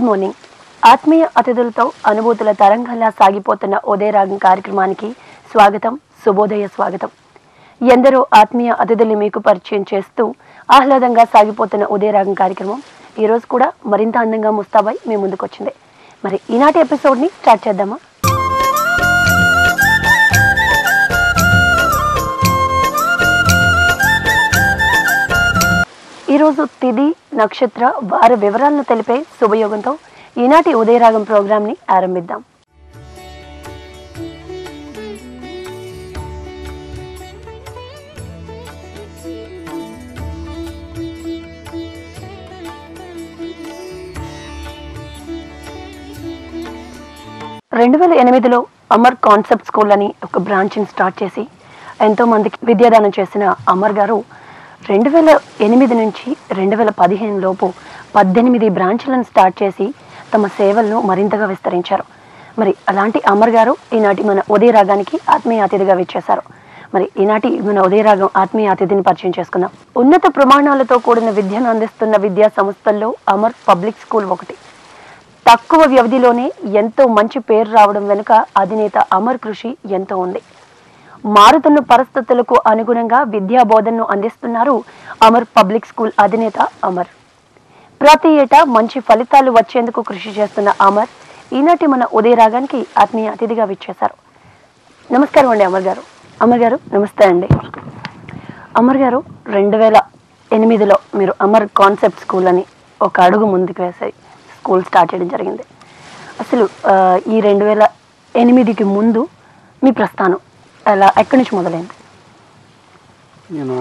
Good morning ఆత్మీయ అతిథులతో అనుభూతుల తరంగంలా సాగిపోతున్న ఉదయరాగం కార్యక్రమానికి స్వాగతం శుభోదయ స్వాగతం ఎందరో ఆత్మీయ అతిథుల్ని మీకు పరిచయం చేస్తూ ఆహ్లాదంగా సాగిపోతున్న ఉదయరాగం కార్యక్రమం ఈ రోజు కూడా మరింత అందంగా ముస్తాబాయ్ మీ ముందుకు వచ్చింది మరి ఈనాటి ఎపిసోడ్ని స్టార్ట్ చేద్దామా ఈరోజు తిది నక్షత్ర వార వివరాలను తెలిపే శుభయోగంతో ఈనాటి ఉదయరాగం ప్రోగ్రాంని ఆరంభిద్దాం రెండు వేల ఎనిమిదిలో అమర్ కాన్సెప్ట్ స్కూల్ అని ఒక బ్రాంచ్ని స్టార్ట్ చేసి ఎంతో మందికి విద్యాదానం చేసిన అమర్ గారు రెండు వేల ఎనిమిది నుంచి రెండు వేల పదిహేను లోపు పద్దెనిమిది బ్రాంచ్లను స్టార్ట్ చేసి తమ సేవలను మరింతగా విస్తరించారు మరి అలాంటి అమర్ గారు ఈనాటి మన ఉదయ రాగానికి ఆత్మీయ అతిథిగా విచ్చేశారు మరి ఈనాటి మన ఉదయరాగం ఆత్మీయ అతిథిని పరిచయం చేసుకుందాం ఉన్నత ప్రమాణాలతో కూడిన విద్యను అందిస్తున్న విద్యా సంస్థల్లో అమర్ పబ్లిక్ స్కూల్ ఒకటి తక్కువ వ్యవధిలోనే ఎంతో మంచి పేరు రావడం వెనుక అధినేత అమర్ కృషి ఎంతో ఉంది మారుతున్న పరిస్థితులకు అనుగుణంగా విద్యా బోధనను అందిస్తున్నారు అమర్ పబ్లిక్ స్కూల్ అధినేత అమర్ ప్రతి ఏటా మంచి ఫలితాలు వచ్చేందుకు కృషి చేస్తున్న అమర్ ఈనాటి మన ఉదయ రాగానికి ఆత్మీయ అతిథిగా విచ్చేశారు నమస్కారం అండి అమర్ గారు అమర్ గారు నమస్తే అండి అమర్ గారు రెండు వేల ఎనిమిదిలో మీరు అమర్ కాన్సెప్ట్ స్కూల్ అని ఒక అడుగు ముందుకు వేసి స్కూల్ స్టార్ట్ చేయడం జరిగింది అసలు ఆ, ఈ రెండు వేల ఎనిమిదికి ముందు మీ ప్రస్థానం ఎలా ఎక్కడి నుంచి మొదలైంది నేను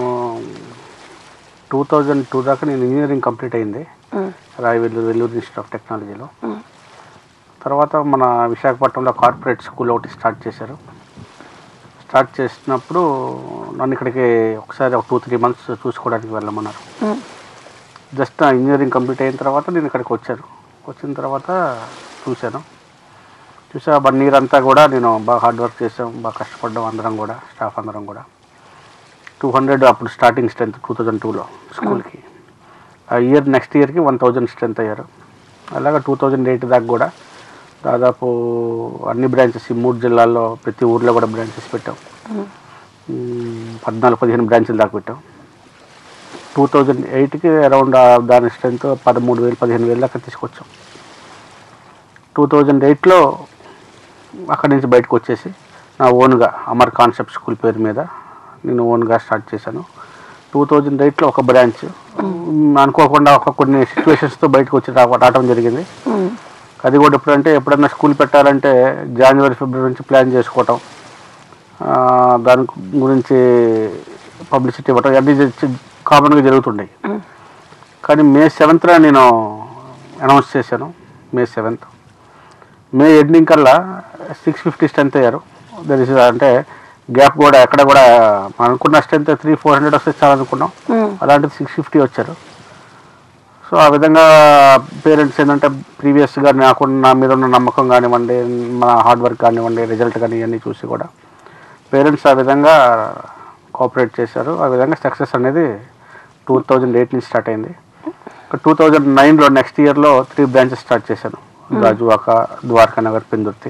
టూ థౌజండ్ టూ దాకా నేను ఇంజనీరింగ్ కంప్లీట్ అయింది ఉమ్, రాయవెల్లూరు వెల్లూరు ఇన్స్టిట్యూట్ ఆఫ్ టెక్నాలజీలో ఉమ్, తర్వాత మన విశాఖపట్నంలో కార్పొరేట్ స్కూల్ ఒకటి స్టార్ట్ చేశారు స్టార్ట్ చేసినప్పుడు నన్ను ఇక్కడికి ఒకసారి ఒక టూ త్రీ మంత్స్ చూసుకోవడానికి వెళ్ళమన్నారు ఉమ్, జస్ట్ నా ఇంజనీరింగ్ కంప్లీట్ అయిన తర్వాత నేను ఇక్కడికి వచ్చాను వచ్చిన తర్వాత చూశాను చూసా వన్ ఇయర్ అంతా కూడా నేను బాగా హార్డ్ వర్క్ చేసాం బాగా కష్టపడ్డాం అందరం కూడా స్టాఫ్ అందరం కూడా టూ హండ్రెడ్ అప్పుడు స్టార్టింగ్ స్ట్రెంత్ టూ థౌజండ్ టూలో స్కూల్కి ఆ ఇయర్ నెక్స్ట్ ఇయర్కి వన్ థౌజండ్ స్ట్రెంత్ అయ్యారు అలాగా టూ థౌజండ్ ఎయిట్ దాకా కూడా దాదాపు అన్ని బ్రాంచెస్ ఈ మూడు జిల్లాల్లో ప్రతి ఊర్లో కూడా బ్రాంచెస్ పెట్టాం ఉమ్, మ్మ్, పద్నాలుగు పదిహేను బ్రాంచులు దాకా పెట్టాం టూ థౌజండ్ ఎయిట్కి అరౌండ్ దాని స్ట్రెంత్ పదమూడు వేలు పదిహేను వేలు దాకా తీసుకొచ్చాం టూ థౌజండ్ ఎయిట్లో అక్కడి నుంచి బయటకు వచ్చేసి నా ఓన్గా అమర్ కాన్సెప్ట్ స్కూల్ పేరు మీద నేను ఓన్గా స్టార్ట్ చేశాను టూ థౌజండ్ ఎయిట్లో ఒక బ్రాంచ్ మ్మ్, అనుకోకుండా ఒక కొన్ని సిచ్యువేషన్స్తో బయటకు వచ్చి రా- రావడం జరిగింది ఉమ్, అది కూడా ఎప్పుడంటే ఎప్పుడన్నా స్కూల్ పెట్టాలంటే జనవరి ఫిబ్రవరి నుంచి ప్లాన్ చేసుకోవటం ఆ, దాని గురించి పబ్లిసిటీ ఇవ్వటం అన్నీ కామన్గా జరుగుతుండే ఉమ్, కానీ మే సెవెంత్న నేను అనౌన్స్ చేశాను మే సెవెంత్ మే ఎండింగ్ కల్లా సిక్స్ ఫిఫ్టీ స్ట్రెంత్ అయ్యారు దర్ ఇస్ అంటే గ్యాప్ కూడా ఎక్కడ కూడా మనం అనుకున్న స్ట్రెంత్ త్రీ ఫోర్ హండ్రెడ్ వస్తే చాలా అనుకున్నాం ఉమ్, అలాంటిది సిక్స్ ఫిఫ్టీ వచ్చారు సో ఆ విధంగా పేరెంట్స్ ఏంటంటే ప్రీవియస్గా నాకు నా మీద ఉన్న నమ్మకం కానివ్వండి మన హార్డ్ వర్క్ కానివ్వండి రిజల్ట్ కానీ ఇవన్నీ చూసి కూడా పేరెంట్స్ ఆ విధంగా కోఆపరేట్ చేశారు ఆ విధంగా సక్సెస్ అనేది టూ థౌజండ్ ఎయిట్ నుంచి స్టార్ట్ అయింది టూ థౌజండ్ నైన్లో నెక్స్ట్ ఇయర్లో త్రీ బ్రాంచెస్ స్టార్ట్ చేశాను గాజువాక ద్వారకా నగర్ పెందుర్తి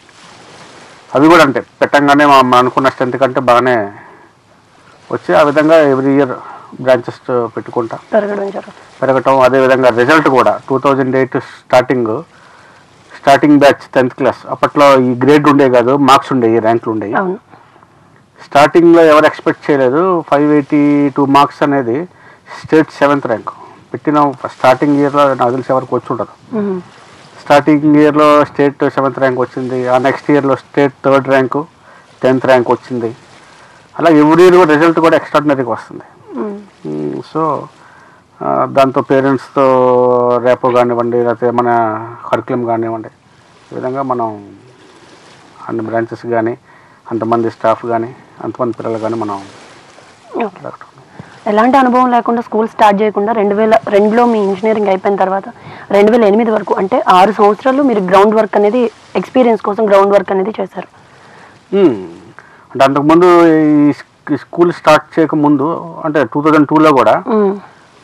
అవి కూడా అంటే పెట్టంగానే మా- మనం అనుకున్న స్ట్రెంత్ కంటే బాగానే వచ్చి ఆ విధంగా ఎవ్రీ ఇయర్ బ్రాంచెస్ పెట్టుకుంటా పెరగడం జరుగుతుంది పెరగటం అదేవిధంగా రిజల్ట్ కూడా two thousand eight starting starting batch tenth class అప్పట్లో ఈ గ్రేడ్ ఉండే కాదు మార్క్స్ ఉండేవి ర్యాంకులు ఉండేవి అవును స్టార్టింగ్లో ఎవరు ఎక్స్పెక్ట్ చేయలేదు ఫైవ్ ఎయిటీ టూ మార్క్స్ అనేది స్టేట్ సెవెంత్ ర్యాంక్ పెట్టిన స్టార్టింగ్ ఇయర్లో నాకు తెలిసి ఎవరికి వచ్చి ఉండదు ఉమ్, స్టార్టింగ్ ఇయర్లో స్టేట్ సెవెంత్ ర్యాంక్ వచ్చింది ఆ నెక్స్ట్ ఇయర్లో state third rank tenth rank వచ్చింది అలా ఎవ్రీ ఇయర్ కూడా రిజల్ట్ కూడా ఎక్స్ట్రాడినరీగా వస్తుంది ఉమ్, మ్మ్. సో ఆ, దాంతో పేరెంట్స్తో రేపో కానివ్వండి లేకపోతే మన కరికులం కానివ్వండి ఈ విధంగా మనం అన్ని బ్రాంచెస్ కానీ అంతమంది స్టాఫ్ కానీ అంతమంది పిల్లలు కానీ మనం ఓకే. ఎలాంటి అనుభవం లేకుండా స్కూల్ స్టార్ట్ చేయకుండా రెండు వేల రెండులో మీ ఇంజనీరింగ్ అయిపోయిన తర్వాత రెండు వేల ఎనిమిది వరకు అంటే ఆరు సంవత్సరాలు మీరు గ్రౌండ్ వర్క్ అనేది ఎక్స్పీరియన్స్ కోసం గ్రౌండ్ వర్క్ అనేది చేశారు మ్మ్. అంటే అంతకుముందు ఈ స్కూల్ స్టార్ట్ చేయకముందు అంటే టూ థౌజండ్ టూలో కూడా ఉమ్,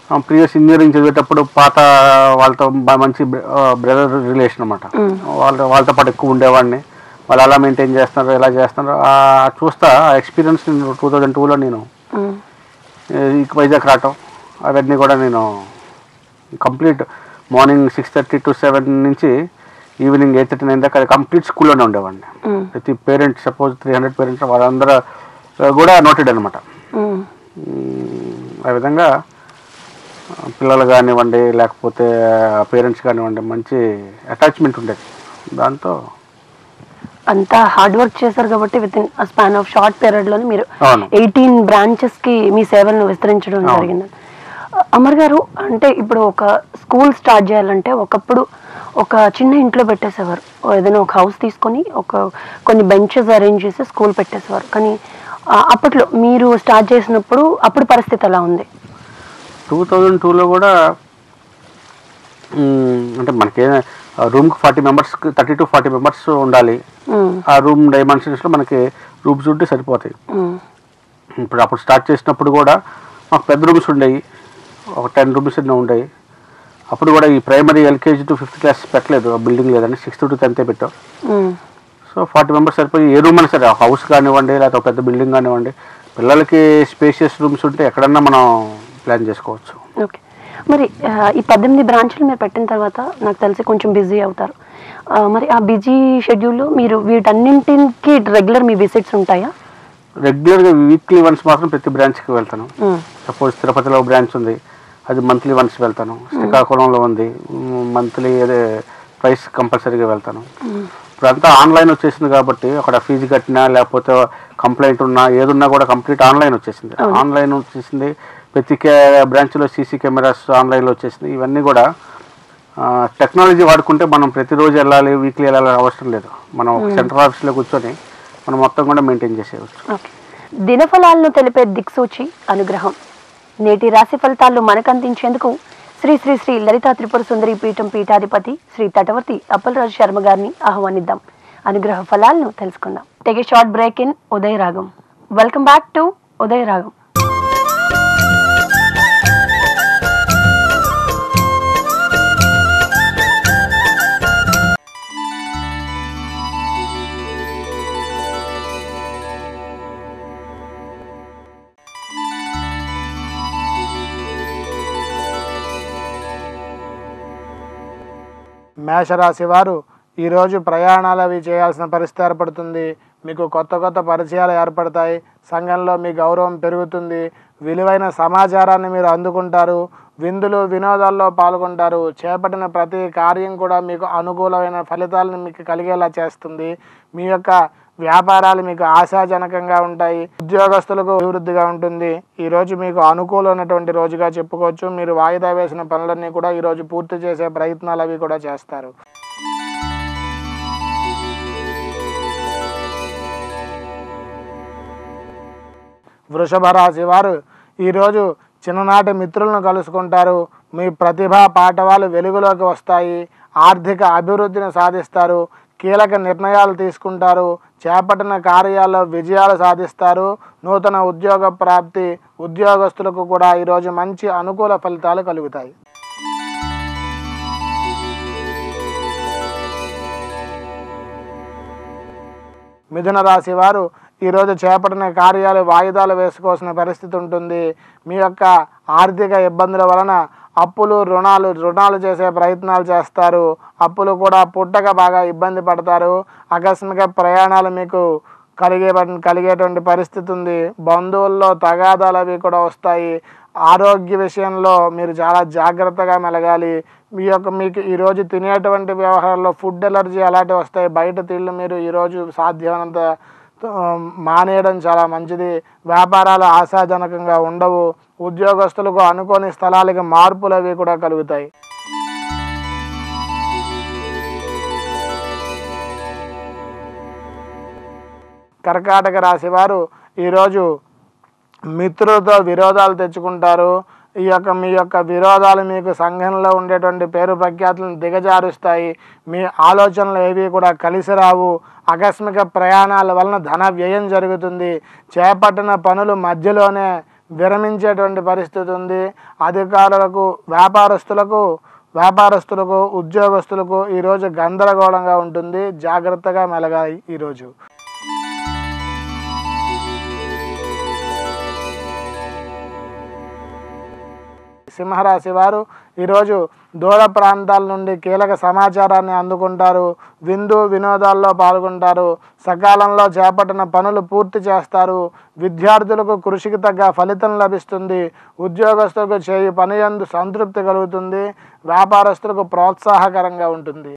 ప్రీవియస్ ఇంజనీరింగ్ చదివేటప్పుడు పాత వాళ్ళతో బా- మంచి బ్రదర్ రిలేషన్ అనమాట వాళ్ళ వాళ్ళతో పాటు ఎక్కువ ఉండేవాడిని వాళ్ళు అలా మెయింటైన్ చేస్తున్నారు ఎలా చేస్తున్నారు ఆ చూస్తా ఆ ఎక్స్పీరియన్స్ నేను టూ థౌజండ్ టూలో నేను మ్మ్. ఈ వైజాగ్ రావటం అవన్నీ కూడా నేను complete morning six thirty to seven నుంచి ఈవినింగ్ ఎయిట్ థర్టీ నైన్ దాకా కంప్లీట్ స్కూల్లోనే ఉండేవాడిని మ్మ్. ప్రతి parents suppose three hundred parents వాళ్ళందరూ ఆ, కూడా నోటెడ్ అనమాట మ్మ్. ఆ విధంగా ఆ, పిల్లలు కానివ్వండి లేకపోతే పేరెంట్స్ కానివ్వండి మంచి అటాచ్మెంట్ ఉండేది దాంతో అంతా హార్డ్ వర్క్ చేశారు కాబట్టి within span of short period లోనే మీరు అవును. ఎయిటీన్ బ్రాంచెస్ కి మీ సేవలను విస్తరించడం అవును. జరిగింది అమర్ గారు అంటే ఇప్పుడు ఒక స్కూల్ స్టార్ట్ చేయాలంటే ఒకప్పుడు ఒక చిన్న ఇంట్లో పెట్టేసేవారు ఓ ఏదైనా ఒక హౌస్ తీసుకొని ఒక కొన్ని బెంచెస్ అరేంజ్ చేసి స్కూల్ పెట్టేసేవారు కానీ ఆ, అప్పట్లో మీరు స్టార్ట్ చేసినప్పుడు అప్పుడు పరిస్థితి ఎలా ఉంది టూ థౌజండ్ టూలో కూడా మ్, అంటే మనకి రూమ్కి forty members thirty to forty members ఉండాలి మ్మ్. ఆ రూమ్ డైమెన్షన్స్లో మనకి రూమ్స్ ఉంటే సరిపోతాయి మ్మ్. ఇప్పుడు అప్పుడు స్టార్ట్ చేసినప్పుడు కూడా మాకు పెద్ద రూమ్స్ ఉండేవి ఒక టెన్ రూమ్స్ ఎన్నో ఉండేవి అప్పుడు కూడా ఈ primary LKG to fifth class పెట్టలేదు బిల్డింగ్ లేదండి సిక్స్త్ టు టెన్తే పెట్టాం మ్మ్. సో ఫార్టీ మెంబర్స్ సరిపోయి ఏ రూమ్ అయినా సరే హౌస్ కానివ్వండి లేకపోతే ఒక పెద్ద బిల్డింగ్ కానివ్వండి పిల్లలకి స్పేషియస్ రూమ్స్ ఉంటే ఎక్కడన్నా మనం ప్లాన్ చేసుకోవచ్చు ఓకే మరి ఆ, ఈ పద్దెనిమిది బ్రాంచ్లు మీరు పెట్టిన తర్వాత నాకు తెలిసి కొంచెం బిజీ అవుతారు ఆ, మరి ఆ బిజీ షెడ్యూల్లో మీరు వీటన్నింటికి రెగ్యులర్ మీ విజిట్స్ ఉంటాయా రెగ్యులర్గా వీక్లీ వన్స్ మాత్రం ప్రతి బ్రాంచ్కి వెళ్తాను మ్మ్. సపోజ్ తిరుపతిలో బ్రాంచ్ ఉంది అది మంత్లీ వన్స్ వెళ్తాను శ్రీకాకుళంలో ఉంది మంత్లీ అదే ప్రైస్ కంపల్సరీగా వెళ్తాను మ్మ్. ఇప్పుడంతా ఆన్లైన్ వచ్చేసింది కాబట్టి అక్కడ ఫీజు కట్టినా లేకపోతే కంప్లైంట్ ఉన్నా ఏదున్నా కూడా కంప్లీట్ ఆన్లైన్ వచ్చేసింది అవును. ఆన్లైన్ వచ్చేసింది ప్రతి బ్రాంచ్లో సీసీ కెమెరాస్ ఆన్లైన్లో వచ్చేసింది ఇవన్నీ కూడా టెక్నాలజీ వాడుకుంటే మనం ప్రతిరోజు వెళ్ళాలి వీక్లీ వెళ్ళాలి అవసరం లేదు మనం ఒక సెంట్రల్ ఆఫీస్లో కూర్చొని మనం మొత్తం కూడా మెయింటైన్ చేసేయచ్చు ఓకే దినఫలాలను తెలిపే దిక్సూచి అనుగ్రహం నేటి రాశి ఫలితాలు మనకు అందించేందుకు శ్రీ శ్రీ శ్రీ లలితా త్రిపుర సుందరి పీఠం పీఠాధిపతి శ్రీ తటవర్తి అప్పలరాజు శర్మ గారిని ఆహ్వానిద్దాం అనుగ్రహ ఫలాలను తెలుసుకుందాం take a short break in ఉదయ రాగం వెల్కమ్ బ్యాక్ టు ఉదయ రాగం మేషరాశి వారు ఈరోజు ప్రయాణాలు అవి చేయాల్సిన పరిస్థితి ఏర్పడుతుంది మీకు కొత్త కొత్త పరిచయాలు ఏర్పడతాయి సంఘంలో మీ గౌరవం పెరుగుతుంది విలువైన సమాచారాన్ని మీరు అందుకుంటారు విందులు వినోదాల్లో పాల్గొంటారు చేపట్టిన ప్రతి కార్యం కూడా మీకు అనుకూలమైన ఫలితాలను మీకు కలిగేలా చేస్తుంది మీ యొక్క వ్యాపారాలు మీకు ఆశాజనకంగా ఉంటాయి ఉద్యోగస్తులకు అభివృద్ధిగా ఉంటుంది ఈ రోజు మీకు అనుకూలమైనటువంటి రోజుగా చెప్పుకోవచ్చు మీరు వాయిదా వేసిన పనులన్నీ కూడా ఈ రోజు పూర్తి చేసే ప్రయత్నాలు అవి కూడా చేస్తారు వృషభ రాశి వారు ఈరోజు చిన్ననాటి మిత్రులను కలుసుకుంటారు మీ ప్రతిభ పాఠవాలు వెలుగులోకి వస్తాయి ఆర్థిక అభివృద్ధిని సాధిస్తారు కీలక నిర్ణయాలు తీసుకుంటారు చేపట్టిన కార్యాల్లో విజయాలు సాధిస్తారు నూతన ఉద్యోగ ప్రాప్తి ఉద్యోగస్తులకు కూడా ఈరోజు మంచి అనుకూల ఫలితాలు కలుగుతాయి మిథున రాశి వారు ఈరోజు చేపట్టిన కార్యాలు వాయిదాలు వేసుకోవాల్సిన పరిస్థితి ఉంటుంది మీ యొక్క ఆర్థిక ఇబ్బందుల వలన అప్పులు రుణాలు రుణాలు చేసే ప్రయత్నాలు చేస్తారు అప్పులు కూడా పుట్టక బాగా ఇబ్బంది పడతారు ఆకస్మిక ప్రయాణాలు మీకు కలిగే కలిగేటువంటి పరిస్థితి ఉంది బంధువుల్లో తగాదాలు అవి కూడా వస్తాయి ఆరోగ్య విషయంలో మీరు చాలా జాగ్రత్తగా మెలగాలి మీ యొక్క మీకు ఈరోజు తినేటువంటి వ్యవహారాల్లో ఫుడ్ ఎలర్జీ అలాంటివి వస్తాయి బయట తిళ్ళు మీరు ఈరోజు సాధ్యమైనంత ఆ, మానేయడం చాలా మంచిది వ్యాపారాలు ఆశాజనకంగా ఉండవు ఉద్యోగస్తులకు అనుకోని స్థలాలకి మార్పులు అవి కూడా కలుగుతాయి కర్కాటక రాశి వారు ఈరోజు మిత్రులతో విరోధాలు తెచ్చుకుంటారు ఈ యొక్క మీ యొక్క విరోధాలు మీకు సంఘంలో ఉండేటువంటి పేరు ప్రఖ్యాతులను దిగజారుస్తాయి మీ ఆలోచనలు ఏవి కూడా కలిసి రావు ఆకస్మిక ప్రయాణాల వలన ధన వ్యయం జరుగుతుంది చేపట్టిన పనులు మధ్యలోనే విరమించేటువంటి పరిస్థితి ఉంది అధికారులకు వ్యాపారస్తులకు వ్యాపారస్తులకు ఉద్యోగస్తులకు ఈరోజు గందరగోళంగా ఉంటుంది జాగ్రత్తగా మెలగాలి ఈరోజు సింహరాశి వారు ఈరోజు దూర ప్రాంతాల నుండి కీలక సమాచారాన్ని అందుకుంటారు విందు వినోదాల్లో పాల్గొంటారు సకాలంలో చేపట్టిన పనులు పూర్తి చేస్తారు విద్యార్థులకు కృషికి తగ్గ ఫలితం లభిస్తుంది ఉద్యోగస్తులకు చేయి పని యందు సంతృప్తి కలుగుతుంది వ్యాపారస్తులకు ప్రోత్సాహకరంగా ఉంటుంది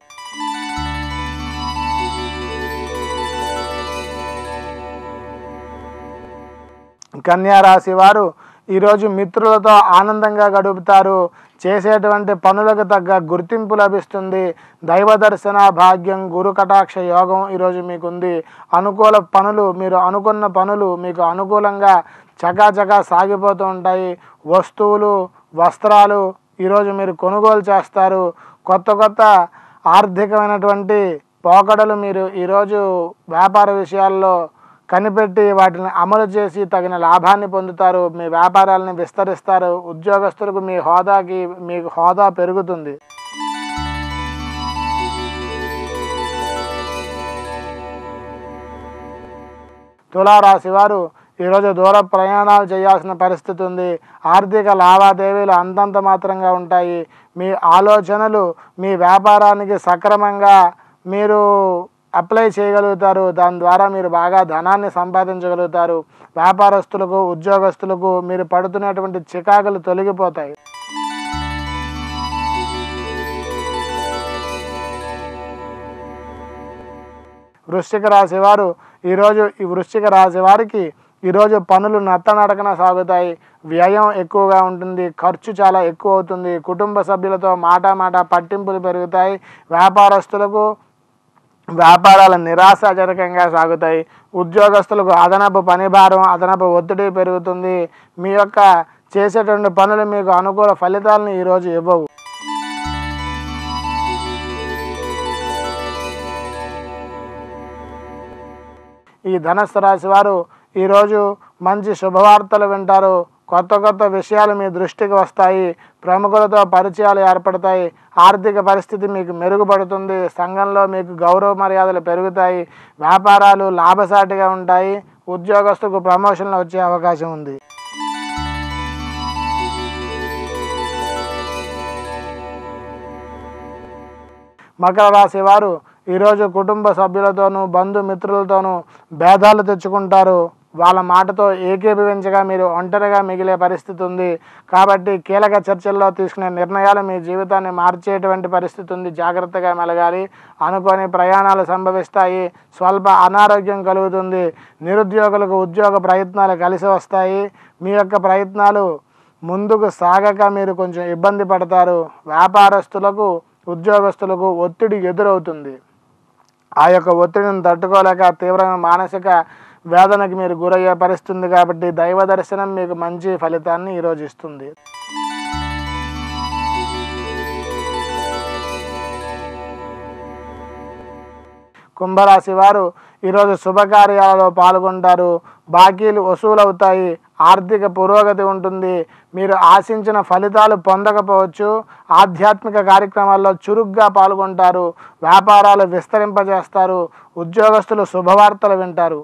కన్యా రాశి వారు ఈరోజు మిత్రులతో ఆనందంగా గడుపుతారు చేసేటువంటి పనులకు తగ్గ గుర్తింపు లభిస్తుంది దైవ దర్శన భాగ్యం గురు కటాక్ష యోగం ఈరోజు మీకుంది అనుకూల పనులు మీరు అనుకున్న పనులు మీకు అనుకూలంగా చకాచకా సాగిపోతూ ఉంటాయి వస్తువులు వస్త్రాలు ఈరోజు మీరు కొనుగోలు చేస్తారు కొత్త కొత్త ఆర్థికమైనటువంటి పోకడలు మీరు ఈరోజు వ్యాపార విషయాల్లో కనిపెట్టి వాటిని అమలు చేసి తగిన లాభాన్ని పొందుతారు మీ వ్యాపారాలను విస్తరిస్తారు ఉద్యోగస్తులకు మీ హోదాకి మీకు హోదా పెరుగుతుంది తులారాశి వారు ఈరోజు దూర ప్రయాణాలు చేయాల్సిన పరిస్థితి ఉంది ఆర్థిక లావాదేవీలు అంతంత మాత్రంగా ఉంటాయి మీ ఆలోచనలు మీ వ్యాపారానికి సక్రమంగా మీరు అప్లై చేయగలుగుతారు దాని ద్వారా మీరు బాగా ధనాన్ని సంపాదించగలుగుతారు వ్యాపారస్తులకు ఉద్యోగస్తులకు మీరు పడుతున్నటువంటి చికాకులు తొలగిపోతాయి వృశ్చిక రాశి వారు ఈరోజు ఈ వృశ్చిక రాశి వారికి ఈరోజు పనులు నత్తనడకన సాగుతాయి వ్యయం ఎక్కువగా ఉంటుంది ఖర్చు చాలా ఎక్కువ అవుతుంది కుటుంబ సభ్యులతో మాట మాట పట్టింపులు పెరుగుతాయి వ్యాపారస్తులకు వ్యాపారాలు నిరాశాజనకంగా సాగుతాయి ఉద్యోగస్తులకు అదనపు పని భారం అదనపు ఒత్తిడి పెరుగుతుంది మీ యొక్క చేసేటువంటి పనులు మీకు అనుకూల ఫలితాలను ఈరోజు ఇవ్వవు ఈ ధనస్సు రాశి వారు ఈరోజు మంచి శుభవార్తలు వింటారు కొత్త కొత్త విషయాలు మీ దృష్టికి వస్తాయి ప్రముఖులతో పరిచయాలు ఏర్పడతాయి ఆర్థిక పరిస్థితి మీకు మెరుగుపడుతుంది సంఘంలో మీకు గౌరవ మర్యాదలు పెరుగుతాయి వ్యాపారాలు లాభసాటిగా ఉంటాయి ఉద్యోగస్తుకు ప్రమోషన్లు వచ్చే అవకాశం ఉంది మకర రాశి వారు ఈరోజు కుటుంబ సభ్యులతోనూ బంధుమిత్రులతోనూ భేదాలు తెచ్చుకుంటారు వాళ్ళ మాటతో ఏకీభవించగా మీరు ఒంటరిగా మిగిలే పరిస్థితి ఉంది కాబట్టి కీలక చర్చల్లో తీసుకునే నిర్ణయాలు మీ జీవితాన్ని మార్చేటువంటి పరిస్థితి ఉంది జాగ్రత్తగా మెలగాలి అనుకోని ప్రయాణాలు సంభవిస్తాయి స్వల్ప అనారోగ్యం కలుగుతుంది నిరుద్యోగులకు ఉద్యోగ ప్రయత్నాలు కలిసి వస్తాయి మీ యొక్క ప్రయత్నాలు ముందుకు సాగక మీరు కొంచెం ఇబ్బంది పడతారు వ్యాపారస్తులకు ఉద్యోగస్తులకు ఒత్తిడి ఎదురవుతుంది ఆ యొక్క ఒత్తిడిని తట్టుకోలేక తీవ్రమైన మానసిక వేదనకి మీరు గురయ్యే పరిస్థితి ఉంది కాబట్టి దైవ దర్శనం మీకు మంచి ఫలితాన్ని ఈరోజు ఇస్తుంది కుంభరాశి వారు ఈరోజు శుభకార్యాలలో పాల్గొంటారు బాకీలు వసూలవుతాయి ఆర్థిక పురోగతి ఉంటుంది మీరు ఆశించిన ఫలితాలు పొందకపోవచ్చు ఆధ్యాత్మిక కార్యక్రమాల్లో చురుగ్గా పాల్గొంటారు వ్యాపారాలు విస్తరింపజేస్తారు ఉద్యోగస్తులు శుభవార్తలు వింటారు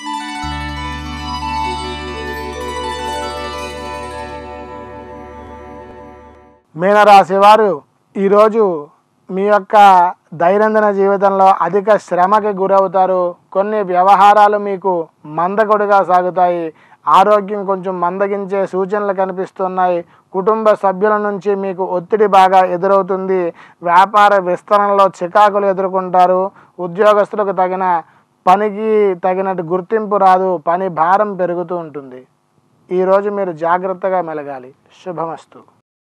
మీనరాశి వారు ఈరోజు మీ యొక్క దైనందిన జీవితంలో అధిక శ్రమకి గురవుతారు కొన్ని వ్యవహారాలు మీకు మందకొడిగా సాగుతాయి ఆరోగ్యం కొంచెం మందగించే సూచనలు కనిపిస్తున్నాయి కుటుంబ సభ్యుల నుంచి మీకు ఒత్తిడి బాగా ఎదురవుతుంది వ్యాపార విస్తరణలో చికాకులు ఎదుర్కొంటారు ఉద్యోగస్తులకు తగిన పనికి తగినట్టు గుర్తింపు రాదు పని భారం పెరుగుతూ ఉంటుంది ఈరోజు మీరు జాగ్రత్తగా మెలగాలి శుభమస్తు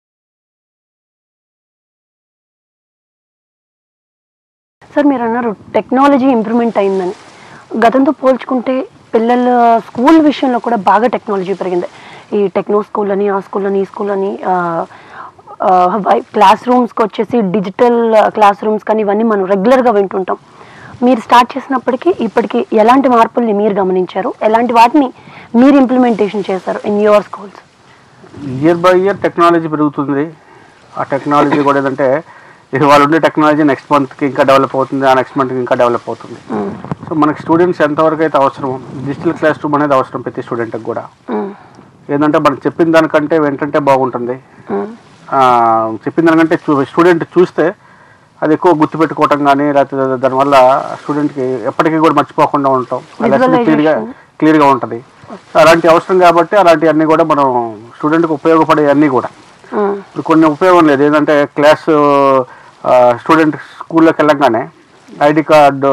సార్ మీరు అన్నారు టెక్నాలజీ ఇంప్రూవ్మెంట్ అయిందని గతంతో పోల్చుకుంటే పిల్లల స్కూల్ విషయంలో కూడా బాగా టెక్నాలజీ పెరిగింది ఈ టెక్నో స్కూల్ అని ఆ స్కూల్ అని ఈ స్కూల్ అని క్లాస్ రూమ్స్కి వచ్చేసి డిజిటల్ క్లాస్ రూమ్స్ కానీ ఇవన్నీ మనం రెగ్యులర్గా వింటుంటాం మీరు స్టార్ట్ చేసినప్పటికీ ఇప్పటికి ఎలాంటి మార్పుల్ని మీరు గమనించారు ఎలాంటి వాటిని మీరు ఇంప్లిమెంటేషన్ చేశారు in your schools year by year technology పెరుగుతుంది ఆ టెక్నాలజీ కూడా ఏంటంటే ఇది వాళ్ళు ఉండే టెక్నాలజీ నెక్స్ట్ మంత్కి ఇంకా డెవలప్ అవుతుంది ఆ నెక్స్ట్ మంత్కి ఇంకా డెవలప్ అవుతుంది సో మనకి స్టూడెంట్స్ ఎంతవరకు అయితే అవసరం డిజిటల్ క్లాస్ రూమ్ అనేది అవసరం ప్రతి స్టూడెంట్కి కూడా ఏంటంటే మనం చెప్పిన దానికంటే వెంటంటే బాగుంటుంది ఆ, చెప్పిన దానికంటే చూ స్టూడెంట్ చూస్తే అది ఎక్కువ గుర్తుపెట్టుకోవటం కానీ లేకపోతే దానివల్ల స్టూడెంట్కి ఎప్పటికీ కూడా మర్చిపోకుండా ఉంటాం క్లియర్గా Visualization. క్లియర్గా ఉంటుంది సో అలాంటి అవసరం కాబట్టి అలాంటివన్నీ కూడా మనం స్టూడెంట్కి ఉపయోగపడే అన్నీ కూడా ఇప్పుడు కొన్ని ఉపయోగం లేదు ఏంటంటే క్లాస్ స్టూడెంట్ స్కూల్లోకి వెళ్ళంగానే ఐడి కార్డు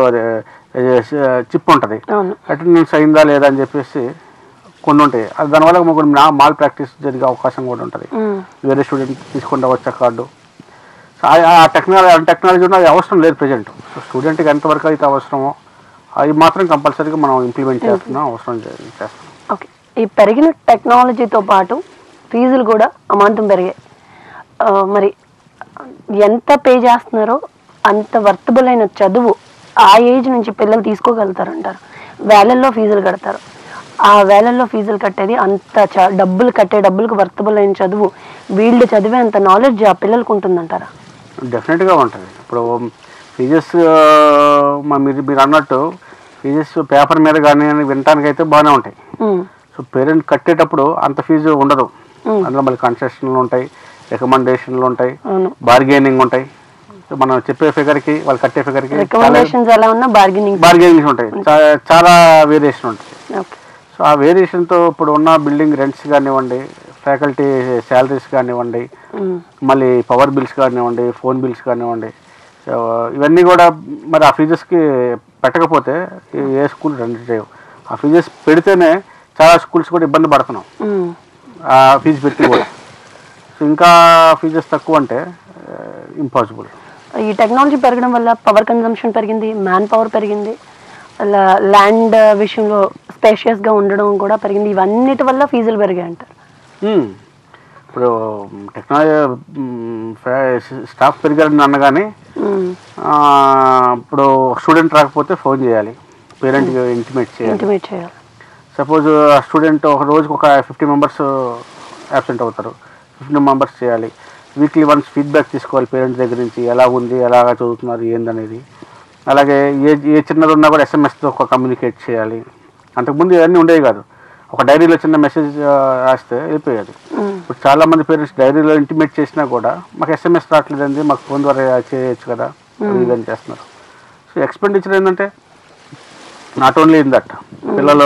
చిప్ ఉంటుంది అవును అటెండెన్స్ అయిందా లేదా అని చెప్పేసి కొన్ని ఉంటాయి అది దానివల్ల మాకు మాల్ ప్రాక్టీస్ జరిగే అవకాశం కూడా ఉంటుంది మ్మ్. వేరే స్టూడెంట్ తీసుకుంటా వచ్చే కార్డు సో ఆ- ఆ టెక్నాలజీ టెక్నాలజీ ఉన్నది అవసరం లేదు ప్రజెంట్ సో స్టూడెంట్కి ఎంతవరకు అయితే అవసరమో అవి మాత్రం కంపల్సరీగా మనం ఇంప్లిమెంట్ చేస్తున్నాం అవసరం చే- చేస్తున్నాం ఓకే ఈ పెరిగిన టెక్నాలజీతో పాటు ఫీజులు కూడా అమాంతం పెరిగాయి ఆ, మరి ఎంత పే చేస్తున్నారో అంత వర్తబుల్ అయిన చదువు ఆ ఏజ్ నుంచి పిల్లలు తీసుకోగలుగుతారంటారు వేలల్లో ఫీజులు కడతారు ఆ వేలల్లో ఫీజులు కట్టేది అంత చ- డబ్బులు కట్టే డబ్బులకు వర్తబుల్ అయిన చదువు వీళ్ళు చదివే అంత నాలెడ్జ్ ఆ పిల్లలకు ఉంటుందంటారా డెఫినెట్గా ఉంటుంది ఇప్పుడు ఫీజెస్ మీరు మీరు అన్నట్టు ఫీజెస్ పేపర్ మీద కానీ వినటానికి అయితే బాగానే ఉంటాయి మ్మ్. సో పేరెంట్ కట్టేటప్పుడు అంత ఫీజు ఉండదు అందులో మళ్ళీ కన్సెషన్లు ఉంటాయి రికమెండేషన్లు ఉంటాయి అవును బార్గెనింగ్ ఉంటాయి సో మనం చెప్పే ఫిగర్కి వాళ్ళు కట్టే ఫిగర్కి చాలా రికమెండేషన్స్ ఎలా ఉన్నా బార్గెనింగ్ బార్గెనింగ్స్ ఉంటాయి చా- చాలా వేరియేషన్ ఉంటుంది ఓకే సో ఆ వేరియేషన్తో ఇప్పుడు ఉన్న బిల్డింగ్ రెంట్స్ కానివ్వండి ఫ్యాకల్టీ శాలరీస్ కానివ్వండి మ్మ్. మళ్ళీ పవర్ బిల్స్ కానివ్వండి ఫోన్ బిల్స్ కానివ్వండి సో ఇవన్నీ కూడా మరి ఆ ఫీజెస్కి పెట్టకపోతే ఏ- ఏ స్కూల్ రన్ చేయవు ఆ ఫీజెస్ పెడితేనే చాలా స్కూల్స్ కూడా ఇబ్బంది పడుతున్నాం మ్మ్. ఆ ఫీజు పెట్టి కూడా సో ఇంకా ఫీజెస్ తక్కువ అంటే ఇంపాసిబుల్ ఈ టెక్నాలజీ పెరగడం వల్ల పవర్ కన్జంప్షన్ పెరిగింది మ్యాన్ పవర్ పెరిగింది అలా ల్యాండ్ విషయంలో స్పేషియస్గా ఉండడం కూడా పెరిగింది ఇవన్నిటి వల్ల ఫీజులు పెరిగాయి అంటారు ఇప్పుడు టెక్నాలజీ స్టాఫ్ పెరిగారని అన్నగానే మ్మ్. ఆ, ఇప్పుడు స్టూడెంట్ రాకపోతే ఫోన్ చేయాలి పేరెంట్కి ఇంటిమేట్ చేయాలి ఇంటిమేట్ చేయాలి సపోజ్ స్టూడెంట్ ఒక రోజుకి ఒక ఫిఫ్టీ మెంబర్స్ అబ్సెంట్ అవుతారు ఫిఫ్టీ మెంబర్స్ చేయాలి వీక్లీ వన్స్ ఫీడ్బ్యాక్ తీసుకోవాలి పేరెంట్స్ దగ్గర నుంచి ఎలా ఉంది ఎలాగ చదువుతున్నారు ఏందనేది అలాగే ఏ ఏ చిన్నది ఉన్నా కూడా ఎస్ఎంఎస్తో ఒక కమ్యూనికేట్ చేయాలి అంతకుముందు ఇవన్నీ ఉండేవి కాదు ఒక డైరీలో చిన్న మెసేజ్ రాస్తే వెళ్ళిపోయేది మ్మ్. ఇప్పుడు చాలా మంది పేరెంట్స్ డైరీలో ఇంటిమేట్ చేసినా కూడా మాకు ఎస్ఎంఎస్ రావట్లేదండి మాకు ఫోన్ ద్వారా చేయొచ్చు కదా అది ఇది అని చేస్తున్నారు సో ఎక్స్పెండిచర్ ఏంటంటే నాట్ ఓన్లీ ఇన్ దట్ పిల్లలు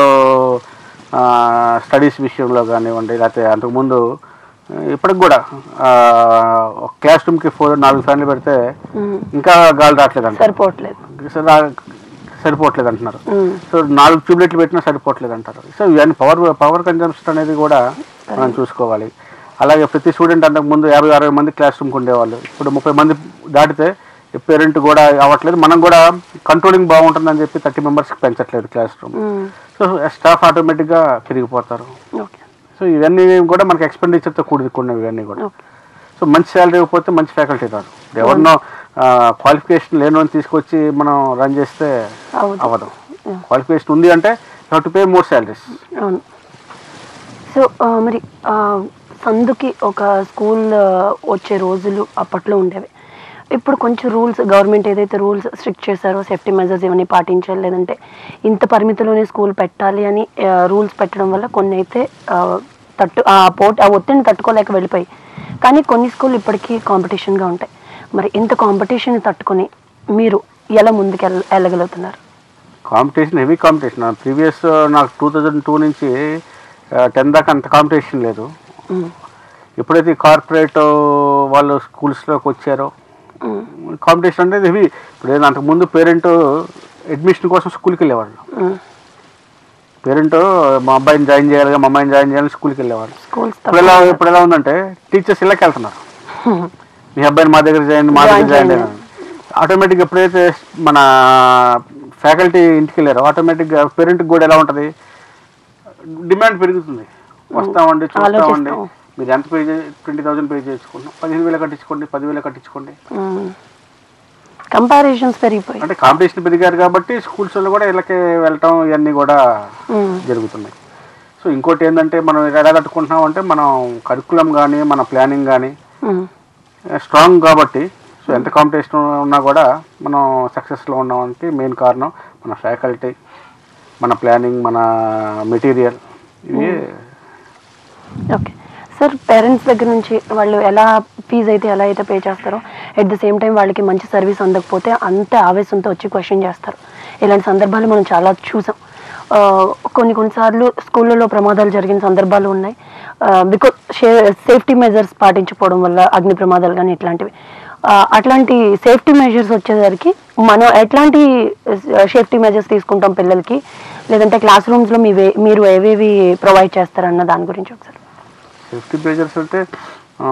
స్టడీస్ విషయంలో కానివ్వండి లేకపోతే అంతకుముందు ఆ, ఇప్పటికి కూడా ఆ, ఒక క్లాస్ రూమ్కి ఫోర్ నాలుగు ఫ్యాన్లు పెడితే మ్మ్. ఇంకా గాలి రావట్లేదు అంటారు సరిపోవట్లేదు సరిపోవట్లేదు అంటున్నారు మ్మ్. సో నాలుగు ట్యూబ్లైట్లు పెట్టినా సరిపోవట్లేదు అంటారు సో ఇవన్నీ పవర్ పవర్ కన్జంప్షన్ అనేది కూడా మనం చూసుకోవాలి అలాగే ప్రతి స్టూడెంట్ అంతకు ముందు యాభై అరవై మంది క్లాస్ రూమ్కి ఉండేవాళ్ళు ఇప్పుడు ముప్పై మంది దాటితే పేరెంట్ కూడా అవ్వట్లేదు మనం కూడా కంట్రోలింగ్ బాగుంటుందని చెప్పి థర్టీ మెంబర్స్కి పెంచట్లేదు క్లాస్ రూమ్ మ్మ్. సో స్టాఫ్ ఆటోమేటిక్గా పెరిగిపోతారు ఓకే సో ఇవన్నీ కూడా మనకి ఎక్స్పెండిచర్తో కూడుకున్నవి ఇవన్నీ కూడా ఓకే సో మంచి శాలరీ ఇవ్వకపోతే మంచి ఫ్యాకల్టీ రాదు ఎవరినో క్వాలిఫికేషన్ లేని తీసుకొచ్చి మనం రన్ చేస్తే అవును అవ్వదు క్వాలిఫికేషన్ ఉంది అంటే you to pay more salaries అవును సో ఆ, మరి ఆ, సందుకి ఒక స్కూల్ ఆ, వచ్చే రోజులు అప్పట్లో ఉండేవి ఇప్పుడు కొంచెం రూల్స్ గవర్నమెంట్ ఏదైతే రూల్స్ స్ట్రిక్ట్ చేశారో సేఫ్టీ మెజర్స్ ఇవన్నీ పాటించాలి లేదంటే ఇంత పరిమితిలోనే స్కూల్ పెట్టాలి అని రూల్స్ పెట్టడం వల్ల కొన్ని అయితే ఆ, తట్టు ఆ పోటీ ఆ ఒత్తిడిని తట్టుకోలేక వెళ్ళిపోయి కానీ కొన్ని స్కూల్ ఇప్పటికీ కాంపిటీషన్గా ఉంటాయి మరి ఇంత కాంపిటీషన్ తట్టుకొని మీరు ఎలా ముందుకు వెళ్ళ వెళ్ళగలుగుతున్నారు కాంపిటీషన్ హెవీ కాంపిటీషన్ ప్రీవియస్ నాకు టూ థౌజండ్ టూ నుంచి టెన్ దాకా అంత కాంపిటీషన్ లేదు మ్మ్. ఎప్పుడైతే కార్పొరేట్ వాళ్ళు స్కూల్స్లోకి వచ్చారో మ్మ్. కాంపిటీషన్ అనేది హెవీ ఇప్పుడు ఏదో అంతకుముందు పేరెంట్ అడ్మిషన్ కోసం స్కూల్కి వెళ్ళేవాళ్ళు మ్మ్. పేరెంట్ మా అబ్బాయిని జాయిన్ చేయాలి మా అమ్మాయిని జాయిన్ చేయాలని స్కూల్కి వెళ్ళేవాళ్ళు స్కూల్స్ ఇప్పుడు ఎలా ఇప్పుడు ఎలా ఉందంటే టీచర్స్ ఇళ్ళకి వెళ్తున్నారు మీ అబ్బాయిని మా దగ్గర జాయిన్ మా దగ్గర Join జాయిన్ చేయండి. చేయాలి ఆటోమేటిక్ ఎప్పుడైతే మన ఫ్యాకల్టీ ఇంటికి వెళ్ళారో ఆటోమేటిక్గా పేరెంట్కి కూడా ఎలా ఉంటుంది డిమాండ్ పెరుగుతుంది వస్తామండి చూస్తామండి ఆలోచిస్తాం. మీరు ఎంత పే ట్వంటీ థౌసండ్ పే చేసుకుంటాం పదిహేను వేలు కట్టించుకోండి పదివేలు కట్టించుకోండి కంపారిజన్స్ పెరిగిపోయి అంటే కాంపిటీషన్ పెరిగారు కాబట్టి స్కూల్స్లో కూడా ఇళ్ళకి వెళ్ళటం ఇవన్నీ కూడా మ్మ్. జరుగుతున్నాయి సో సో ఇంకోటి ఏంటంటే మనం ఎలా కట్టుకుంటున్నాం అంటే మనం కరికులం కానీ మన ప్లానింగ్ కానీ ఉమ్, స్ట్రాంగ్ కాబట్టి సో ఎంత కాంపిటీషన్ ఉన్నా కూడా మనం సక్సెస్లో ఉన్నామంటే మెయిన్ కారణం మన ఫ్యాకల్టీ మన ప్లానింగ్ మన మెటీరియల్ ఇవి ఓకే సార్ పేరెంట్స్ దగ్గర నుంచి వాళ్ళు ఎలా ఫీజు అయితే ఎలా అయితే పే చేస్తారో ఎట్ ద సేమ్ టైం వాళ్ళకి మంచి సర్వీస్ అందకపోతే అంత ఆవేశంతో వచ్చి క్వశ్చన్ చేస్తారు ఇలాంటి సందర్భాలు మనం చాలా చూసాం ఆ, కొన్ని కొన్నిసార్లు స్కూళ్ళలో ప్రమాదాలు జరిగిన సందర్భాలు ఉన్నాయి బికాస్ సేఫ్టీ మెజర్స్ పాటించకపోవడం వల్ల అగ్ని ప్రమాదాలు కానీ ఇట్లాంటివి ఆ, అట్లాంటి సేఫ్టీ మెజర్స్ వచ్చేసరికి మనం ఎట్లాంటి సేఫ్టీ మెజర్స్ తీసుకుంటాం పిల్లలకి లేదంటే క్లాస్ రూమ్స్లో మీ వే- మీరు ఏవేవి ప్రొవైడ్ చేస్తారన్న దాని గురించి ఒకసారి సేఫ్టీ మేజర్స్ అంటే ఆ,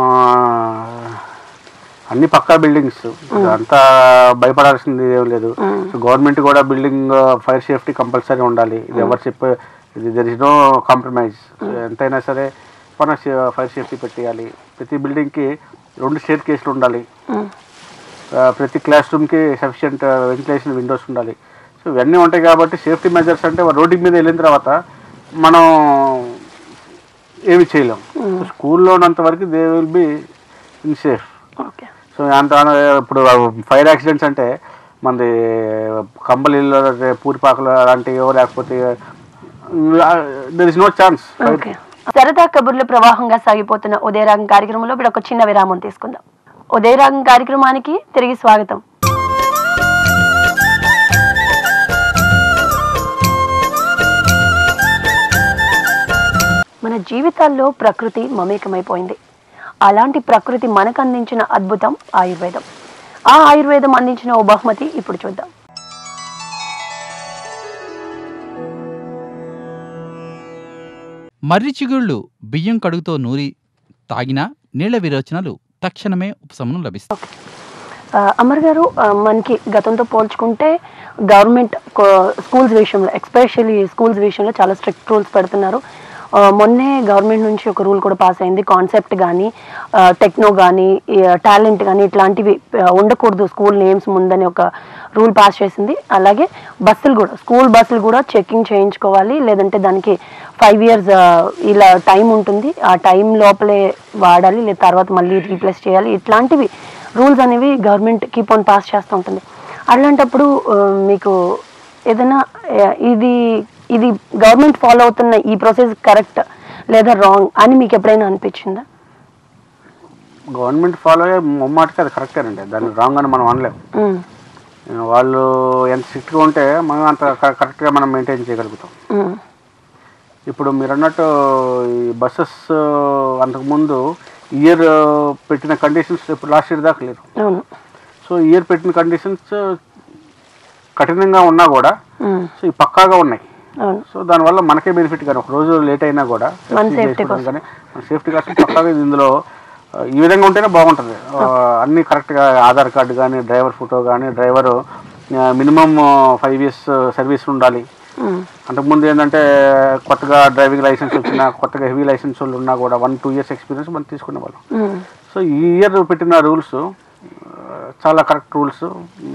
అన్ని పక్కా బిల్డింగ్స్ అంతా భయపడాల్సింది ఏం లేదు గవర్నమెంట్ కూడా బిల్డింగ్ ఫైర్ సేఫ్టీ కంపల్సరీ ఉండాలి ఇది ఎవరు చెప్పే ఇది దెర్ ఇస్ నో కాంప్రమైజ్ ఎంతైనా సరే మన ఫైర్ సేఫ్టీ పెట్టేయాలి ప్రతి బిల్డింగ్కి రెండు స్టేర్ కేసులు ఉండాలి మ్మ్. ఆ, ప్రతి క్లాస్ రూమ్కి సఫిషియంట్ వెంటిలేషన్ విండోస్ ఉండాలి సో ఇవన్నీ ఉంటాయి కాబట్టి సేఫ్టీ మెజర్స్ అంటే రోడ్డు మీద వెళ్ళిన తర్వాత మనం ఏమి చేయలేం సో స్కూల్లో ఉన్నంత వరకు they will be in safe okay so అంత ఇప్పుడు ఫైర్ యాక్సిడెంట్స్ అంటే మనది కంబలిలో పూరిపాకలు అలాంటివో లేకపోతే there is no chance okay సరదా కబుర్ల ప్రవాహంగా సాగిపోతున్న ఉదయరాగం కార్యక్రమంలో ఇప్పుడు ఒక చిన్న విరామం తీసుకుందాం ఉదయరాగం కార్యక్రమానికి తిరిగి స్వాగతం మన జీవితాల్లో ప్రకృతి మమేకమైపోయింది అలాంటి ప్రకృతి మనకు అందించిన అద్భుతం ఆయుర్వేదం ఆ ఆయుర్వేదం అందించిన ఓ బహుమతి ఇప్పుడు చూద్దాం మర్రి చిగుళ్ళు బియ్యం కడుగుతో నూరి తాగినా నీళ్ల విరోచనలు తక్షణమే ఉపశమనం లభిస్తుంది ఆ, అమర్ గారు ఆ, మనకి గతంతో పోల్చుకుంటే గవర్నమెంట్ స్కూల్స్ విషయంలో ఎస్పెషల్లీ స్కూల్స్ విషయంలో చాలా స్ట్రిక్ట్ రూల్స్ పెడుతున్నారు ఆ, మొన్నే గవర్నమెంట్ నుంచి ఒక రూల్ కూడా పాస్ అయింది కాన్సెప్ట్ కానీ టెక్నో కానీ టాలెంట్ కానీ ఇట్లాంటివి ఆ, ఉండకూడదు స్కూల్ నేమ్స్ ముందని ఒక రూల్ పాస్ చేసింది అలాగే బస్సులు కూడా స్కూల్ బస్సులు కూడా చెకింగ్ చేయించుకోవాలి లేదంటే దానికి ఫైవ్ ఇయర్స్ ఇలా టైం ఉంటుంది ఆ టైం లోపలే వాడాలి లేదా తర్వాత మళ్ళీ రీప్లేస్ చేయాలి ఇట్లాంటివి రూల్స్ అనేవి గవర్నమెంట్ కీప్ ఆన్ పాస్ చేస్తూ ఉంటుంది అట్లాంటప్పుడు ఆ, మీకు ఏదైనా ఆ, ఇది ఇది గవర్నమెంట్ ఫాలో అవుతున్న ఈ ప్రాసెస్ కరెక్ట్ లేదా రాంగ్ అని మీకు ఎప్పుడైనా అనిపించిందా గవర్నమెంట్ ఫాలో అయ్యే ముమ్మాటికి అది కరెక్టేనండి దాన్ని రాంగ్ అని మనం అనలేం ఉమ్, వాళ్ళు ఎంత స్ట్రిక్ట్గా ఉంటే మనం అంత క- కరెక్ట్గా మనం మెయింటైన్ చేయగలుగుతాం ఉమ్, ఇప్పుడు మీరు అన్నట్టు ఈ బస్సెస్ అంతకుముందు ఇయర్ పెట్టిన కండిషన్స్ ఇప్పుడు లాస్ట్ ఇయర్ దాకా లేదు అవును సో ఇయర్ పెట్టిన కండిషన్స్ కఠినంగా ఉన్నా కూడా ఉమ్, సో ఈ పక్కాగా ఉన్నాయి అవును సో దానివల్ల మనకే బెనిఫిట్ కానీ ఒక రోజు లేట్ అయినా కూడా మన safety safety చేసుకోవడం కోసం. కానీ మన సేఫ్టీ కోసం పక్కాగా ఇది ఇందులో ఆ, ఈ విధంగా ఉంటేనే బాగుంటుంది ఆ, అన్నీ కరెక్ట్గా ఆధార్ కార్డు కానీ డ్రైవర్ ఫోటో కానీ driver minimum five years service ఉండాలి ఉమ్, అంతకుముందు ఏంటంటే కొత్తగా డ్రైవింగ్ లైసెన్స్ వచ్చినా కొత్తగా హెవీ లైసెన్స్ వాళ్ళు ఉన్నా కూడా వన్ టూ ఇయర్స్ ఎక్స్పీరియన్స్ మనం తీసుకునే వాళ్ళం ఉమ్, సో ఈ ఇయర్ పెట్టిన రూల్స్ చాలా కరెక్ట్ రూల్స్